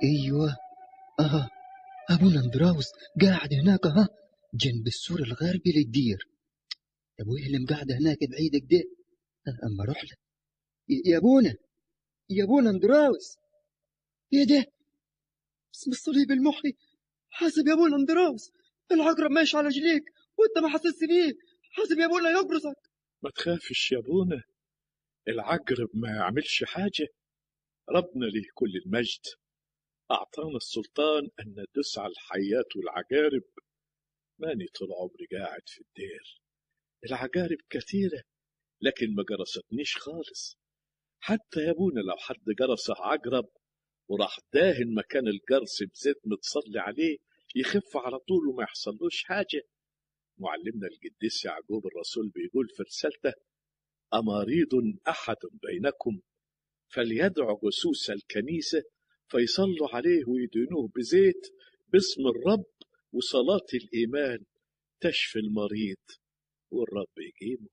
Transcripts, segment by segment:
ايوه اه ابونا اندراوس قاعد هناك ها جنب السور الغربي للدير طب وايه اللي مقعد هناك بعيد كده اما اروح له يا ابونا يا ابونا اندراوس ايه ده اسم الصليب المحي حاسب يا ابونا اندراوس العقرب ماشي على رجليك وانت ما حاسس بيه حاسب يا ابونا يقرصك ما تخافش يا ابونا العقرب ما يعملش حاجة ربنا ليه كل المجد أعطانا السلطان أن ندوس على الحيات والعقارب ماني طول عمري قاعد في الدير العقارب كثيرة لكن ما جرستنيش خالص حتى يا ابونا لو حد جرسه عقرب وراح داهن مكان الجرس بزيت متصلي عليه يخف على طول وما يحصلوش حاجة معلمنا القديس يعقوب الرسول بيقول في رسالته أمريض أحد بينكم فليدعو جسوس الكنيسة فيصلوا عليه ويدينوه بزيت باسم الرب وصلاة الإيمان تشفي المريض والرب يجيبه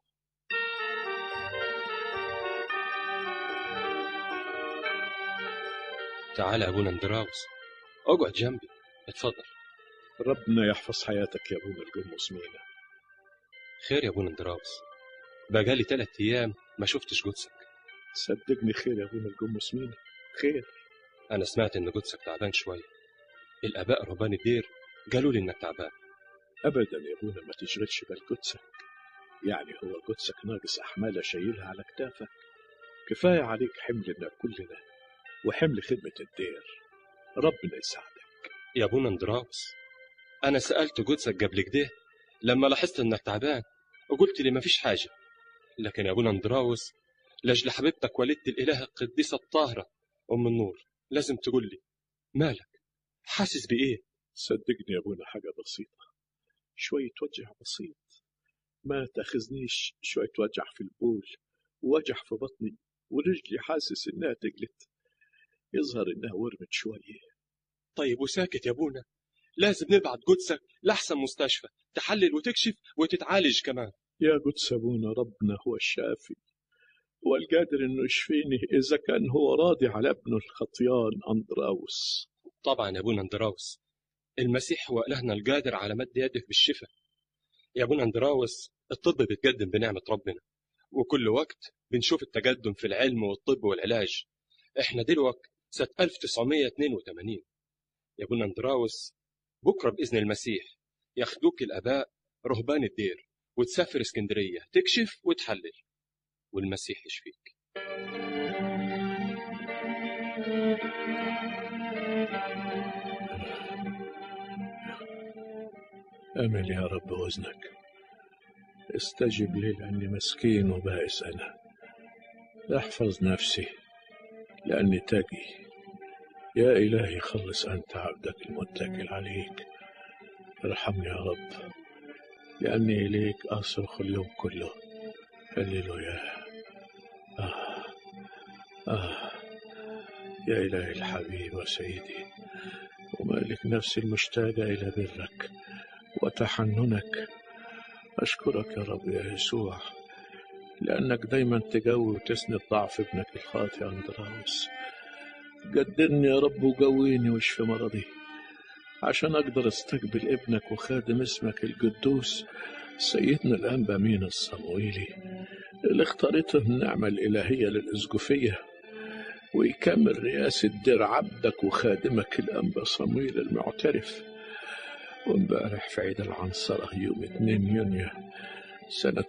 تعال يا ابونا اندراوس اقعد جنبي اتفضل ربنا يحفظ حياتك يا ابونا القمص مينا خير يا ابونا اندراوس بقالي ثلاث ايام ما شفتش قدسك صدقني خير يا ابونا القمص مينا خير انا سمعت ان قدسك تعبان شويه الاباء رهبان الدير قالوا لي انك تعبان ابدا يا ابونا ما تشغلش بال قدسك يعني هو قدسك ناقص احمال شايلها على كتافك كفايه عليك حملنا كلنا وحمل خدمه الدير ربنا يساعدك يا ابونا اندراوس انا سالت قدسك قبل كده لما لاحظت انك تعبان وقلت لي مفيش حاجه لكن يا ابونا اندراوس لاجل حبيبتك والدة الاله القديسه الطاهره ام النور لازم تقول لي مالك حاسس بايه صدقني يا ابونا حاجه بسيطه شويه وجع بسيط ما تاخذنيش شويه وجع في البول ووجع في بطني ورجلي حاسس انها تقلت يظهر انها ورمت شويه طيب وساكت يا ابونا لازم نبعت قدسك لاحسن مستشفى تحلل وتكشف وتتعالج كمان يا قدس ابونا ربنا هو الشافي هو القادر انه يشفيني اذا كان هو راضي على ابنه الخطيان اندراوس طبعا يا ابونا اندراوس المسيح هو الهنا القادر على مد يده بالشفاء يا ابونا اندراوس الطب بيتقدم بنعمه ربنا وكل وقت بنشوف التقدم في العلم والطب والعلاج احنا دلوقتي سنه 1982 يا ابونا اندراوس بكره باذن المسيح ياخدوك الاباء رهبان الدير وتسافر اسكندريه تكشف وتحلل والمسيح يشفيك امل يا رب وزنك استجب لي لاني مسكين وبائس انا احفظ نفسي لاني تقي يا الهي خلص انت عبدك المتكل عليك ارحمني يا رب لاني اليك اصرخ اليوم كله هللويا آه. آه. يا إلهي الحبيب وسيدي ومالك نفسي المشتاقة إلى برك وتحننك أشكرك يا رب يا يسوع لأنك دايما تقوي وتسند ضعف ابنك الخاطئ أندراوس قدرني يا رب وقويني واشفي مرضي عشان أقدر أستقبل ابنك وخادم اسمك القدوس سيدنا الأنبا مين الصمويلي اللي اختارته النعمة الإلهية للإسقفية ويكمل رئاسة دير عبدك وخادمك الأنبا صمويل المعترف وامبارح في عيد العنصرة يوم 2 يونيو سنة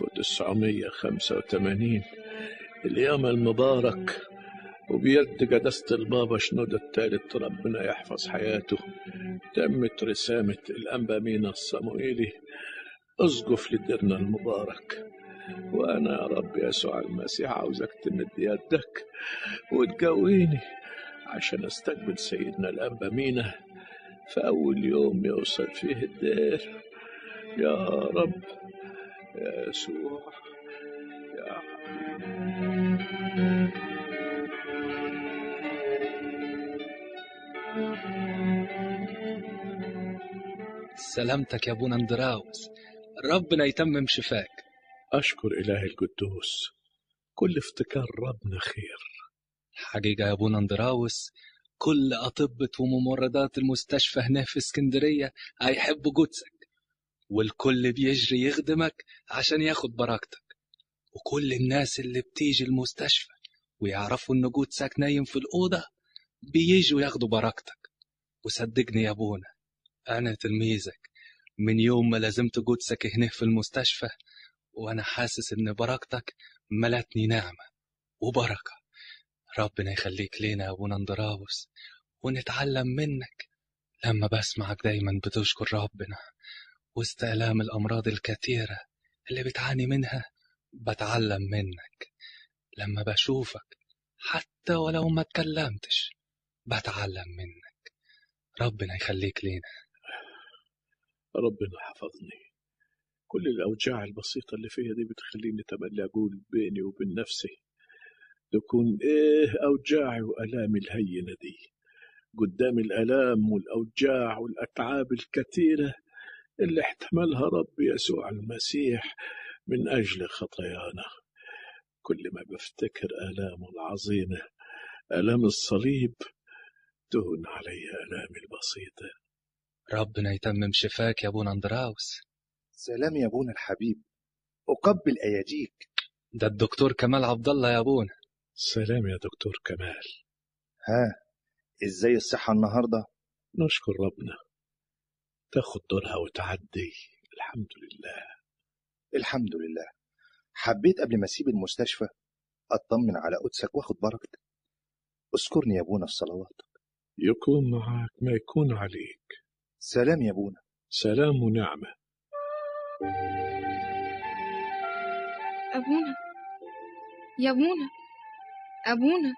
1985 اليوم المبارك وبيد قداسة البابا شنودة الثالث ربنا يحفظ حياته تمت رسامة الأنبا مينا الصموئيلي أسقف لديرنا المبارك وأنا يا رب يسوع المسيح عاوزك تمد يدك وتقويني عشان استقبل سيدنا الأنبا مينا في أول يوم يوصل فيه الدير يا رب يا يسوع يا حبيبي سلامتك يا ابونا اندراوس ربنا يتمم شفاك أشكر إلهي القدوس كل افتكار ربنا خير حقيقة يا ابونا اندراوس كل أطباء وممرضات المستشفى هنا في اسكندرية هيحبوا جودسك والكل بيجري يخدمك عشان ياخد بركتك وكل الناس اللي بتيجي المستشفى ويعرفوا إن جودسك نايم في الأوضة بيجوا ياخدوا بركتك وصدقني يا أبونا أنا تلميذك من يوم ما لازمت جودسك هنا في المستشفى وأنا حاسس إن بركتك ملتني نعمة وبركة ربنا يخليك لينا يا أبونا اندراوس ونتعلم منك لما بسمعك دايما بتشكر ربنا وسط آلام الأمراض الكثيرة اللي بتعاني منها بتعلم منك لما بشوفك حتى ولو ما اتكلمتش بتعلم منك ربنا يخليك لينا ربنا حفظني كل الأوجاع البسيطة اللي فيها دي بتخليني تملي أقول بيني وبين نفسي تكون إيه أوجاعي وألامي الهينة دي قدام الآلام والأوجاع والأتعاب الكثيرة اللي احتملها رب يسوع المسيح من أجل خطايانا كل ما بفتكر آلامه العظيمة آلام الصليب تهون علي آلامي البسيطة ربنا يتمم شفاك يا أبونا اندراوس سلام يا ابونا الحبيب أقبل أياديك ده الدكتور كمال عبد الله يا أبونا سلام يا دكتور كمال ها ازاي الصحة النهاردة نشكر ربنا تاخد دورها وتعدي الحمد لله الحمد لله حبيت قبل ما اسيب المستشفى اطمن على قدسك واخد بركتك اذكرني يا ابونا في صلواتك يكون معك ما يكون عليك سلام يا ابونا سلام ونعمة أبونا يا أبونا أبونا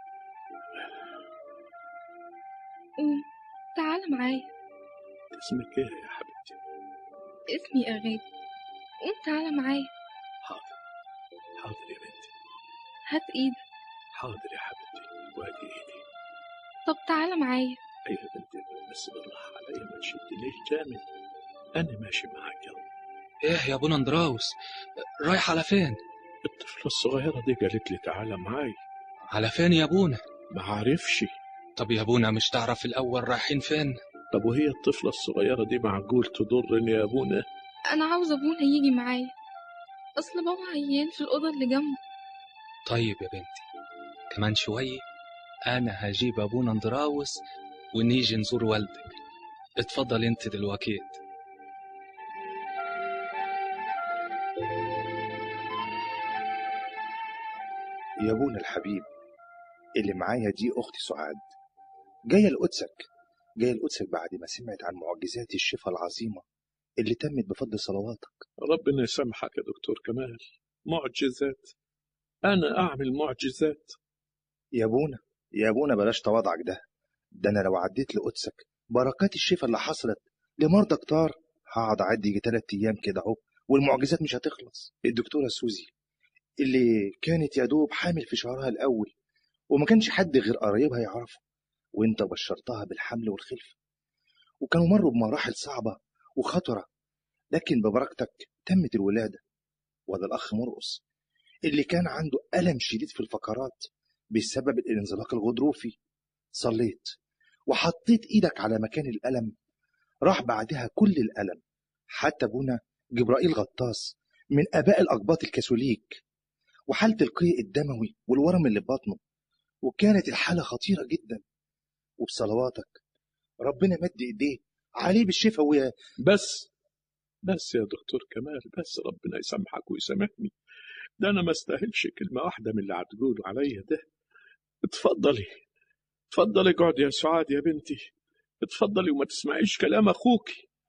قوم تعال معايا اسمك ايه يا حبيبتي اسمي أغادي قوم تعال معايا حاضر حاضر يا بنتي هات إيدك حاضر يا حبيبتي وادي ايدي طب تعال معايا ايوه يا بنتي بس بالراحة عليا ما تشدنيش جامد انا ماشي معاك يلا إيه يا أبونا اندراوس رايح على فين الطفلة الصغيرة دي قالت لي تعالى معاي على فين يا أبونا ما عارفش طب يا أبونا مش تعرف الأول رايحين فين طب وهي الطفلة الصغيرة دي معقول تضرني يا ابونا أنا عاوز أبونا يجي معايا أصل بابا عيان في الأوضة اللي جنبه طيب يا بنتي كمان شوية أنا هجيب أبونا اندراوس ونيجي نزور والدك اتفضل انت دلوقتي يا ابونا الحبيب اللي معايا دي اختي سعاد جايه لقدسك جايه لقدسك بعد ما سمعت عن معجزات الشفاء العظيمه اللي تمت بفضل صلواتك ربنا يسامحك يا دكتور كمال معجزات انا اعمل معجزات يا ابونا يا ابونا بلاش تواضعك ده ده انا لو عديت لقدسك بركات الشفاء اللي حصلت لمرضى كتار هقعد اعدي يجي تلات ايام كده اهو والمعجزات مش هتخلص الدكتوره سوزي اللي كانت يا دوب حامل في شهرها الاول وما كانش حد غير قرايبها يعرفه وانت بشرتها بالحمل والخلفه وكانوا مروا بمراحل صعبه وخطره لكن ببركتك تمت الولاده وده الاخ مرقص اللي كان عنده الم شديد في الفقرات بسبب الانزلاق الغضروفي صليت وحطيت ايدك على مكان الالم راح بعدها كل الالم حتى ابونا جبرائيل غطاس من اباء الاقباط الكاثوليك وحاله القيء الدموي والورم اللي في بطنه وكانت الحاله خطيره جدا وبصلواتك ربنا مد ايديه عليه بالشفاء ويا بس بس يا دكتور كمال بس ربنا يسامحك ويسامحني ده انا ما استاهلش كلمه واحده من اللي هتقولوا عليا ده اتفضلي اتفضلي اقعدي يا سعاد يا بنتي اتفضلي وما تسمعيش كلام اخوك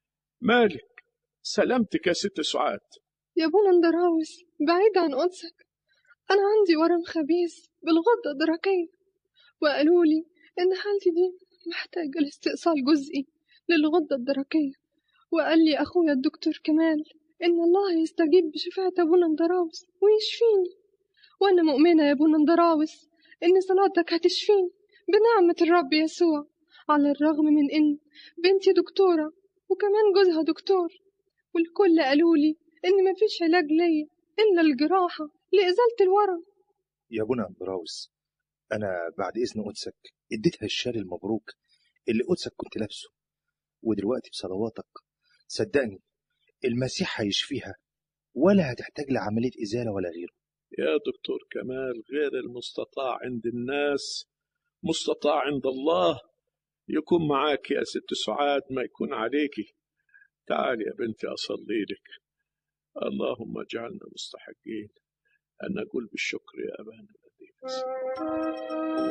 مالك سلامتك يا ست سعاد يا ابونا اندراوس بعيد عن قدسك أنا عندي ورم خبيث بالغدة الدرقية وقالوا لي إن حالتي دي محتاجة لاستئصال جزئي للغدة الدرقية وقال لي أخويا الدكتور كمال إن الله يستجيب بشفاعة أبونا اندراوس ويشفيني وأنا مؤمنة يا أبونا اندراوس إن صلاتك هتشفيني بنعمة الرب يسوع على الرغم من إن بنتي دكتورة وكمان جوزها دكتور والكل قالوا لي إن مفيش علاج ليا إلا الجراحة لإزالة الورم يا ابونا اندراوس أنا بعد إذن قدسك اديتها الشال المبروك اللي قدسك كنت لابسه ودلوقتي بصلواتك صدقني المسيح هيشفيها ولا هتحتاج لعملية إزالة ولا غيره يا دكتور كمال غير المستطاع عند الناس مستطاع عند الله يكون معاك يا ست سعاد ما يكون عليكي تعالي يا بنتي أصلي لك اللهم اجعلنا مستحقين أن نقول بالشكر يا أبانا الذي في السماء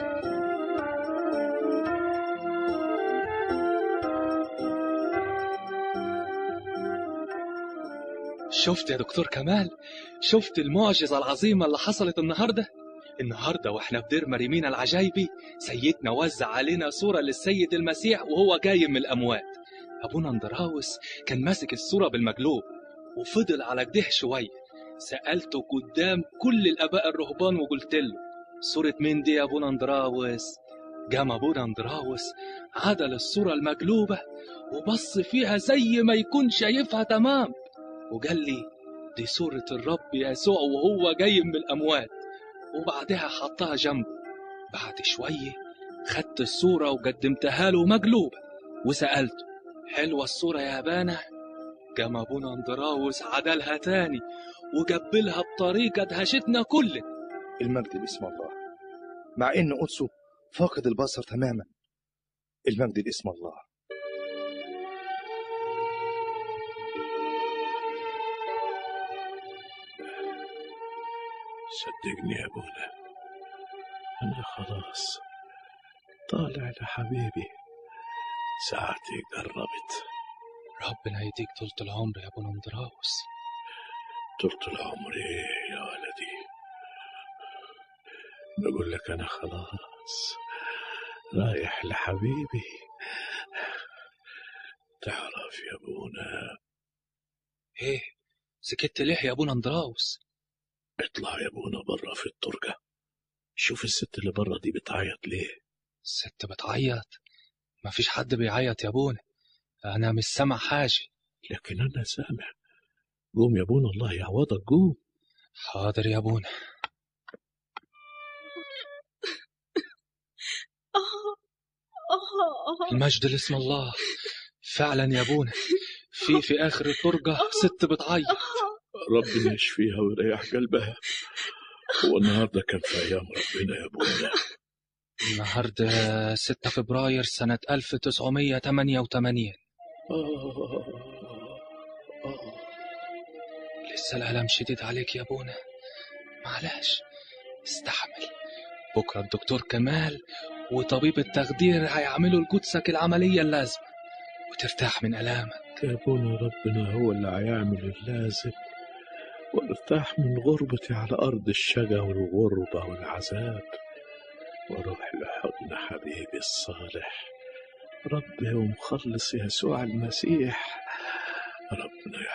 شفت يا دكتور كمال شفت المعجزة العظيمة اللي حصلت النهاردة النهاردة واحنا في دير مريمين العجايبي سيدنا وزع علينا صورة للسيد المسيح وهو قايم من الأموات أبونا اندراوس كان ماسك الصورة بالمقلوب وفضل على كده شوية سألته قدام كل الآباء الرهبان وقلت له صورة مين دي يا أبونا اندراوس قام أبونا اندراوس عدل الصورة المقلوبة وبص فيها زي ما يكون شايفها تمام وقال لي دي صورة الرب يسوع وهو جاي من الأموات وبعدها حطها جنبه بعد شوية خدت الصورة وقدمتها له مقلوبة وسألته حلوة الصورة يا أبانا قام أبونا اندراوس عدلها تاني وقبلها بطريقة دهشتنا كلنا المجد باسم الله مع إن قدسه فاقد البصر تماما المجد باسم الله صدقني يا ابونا انا خلاص طالع لحبيبي ساعتي قربت ربنا يديك طولة العمر يا أبونا اندراوس طولة العمر إيه يا ولدي بقول لك انا خلاص رايح لحبيبي تعرف يا ابونا إيه سكت ليه يا أبونا اندراوس اطلع يا ابونا برا في الترجة شوف الست اللي برا دي بتعيط ليه الست بتعيط ما فيش حد بيعيط يا أبونا أنا مش سامع حاجة لكن انا سامع قوم يا ابونا الله يعوضك قوم حاضر يا أبونا المجد لاسم الله فعلا يا أبونا في في آخر الترجة ست بتعيط ربنا يشفيها ويريح قلبها هو النهارده كان في ايام ربنا يا ابونا النهاردة 6 فبراير سنة 1988 آه آه لسه الألم شديد عليك يا أبونا معلش استحمل بكرة الدكتور كمال وطبيب التخدير هيعملوا لجثك العملية اللازمة وترتاح من ألامك يا ابونا ربنا هو اللي هيعمل اللازم وارتاح من غربتي على أرض الشقا والغربة والعذاب واروح لحضن حبيبي الصالح ربي ومخلص يسوع المسيح ربنا